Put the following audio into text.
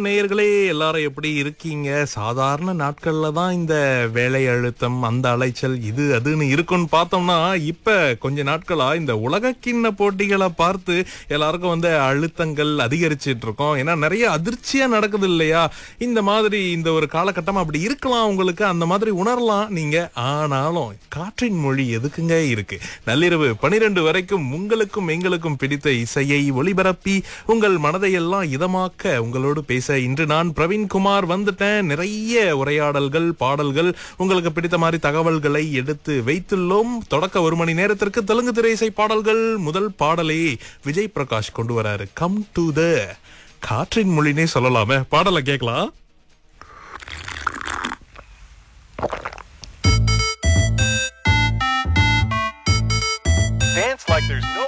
நேயர்களே எல்லாரும் எப்படி இருக்கீங்க சாதாரண நாட்கள்ல தான் இந்த வேலை அழுத்தம் அந்த அலைச்சல் இது அதுன்னு இருக்குன்னு பார்த்தோம்னா இப்ப கொஞ்ச நாட்களா இந்த உலகக்கிண்ண போட்டிகளை பார்த்து எல்லாருக்கும் வந்து அழுத்தங்கள் அதிகரிச்சிட்டு இருக்கோம் ஏன்னா நிறைய அதிர்ச்சியா நடக்குது இல்லையா இந்த மாதிரி இந்த ஒரு காலகட்டம் அப்படி இருக்கலாம் உங்களுக்கு அந்த மாதிரி உணரலாம் நீங்க ஆனாலும் காற்றின் மொழி எதுக்குங்க இருக்கு நள்ளிரவு பனிரெண்டு வரைக்கும் உங்களுக்கும் எங்களுக்கும் பிடித்த இசையை ஒளிபரப்பி உங்கள் மனதையெல்லாம் இதமாக்க உங்களோடு பேச இன்று நான் பிரவீன்குமார் வந்துட்டேன் நிறைய உரையாடல்கள் பாடல்கள் உங்களுக்கு பிடித்த மாதிரி தகவல்களை எடுத்து வைத்துள்ளோம் தொடக்க ஒரு மணி நேரத்திற்கு தெலுங்கு திரையிசை பாடல்கள் முதல் பாடலை விஜய் பிரகாஷ் கொண்டு வராரு கம் டு த காற்றின் மொழினே சொல்லலாமே பாடலை கேட்கலாம் Dance like there's no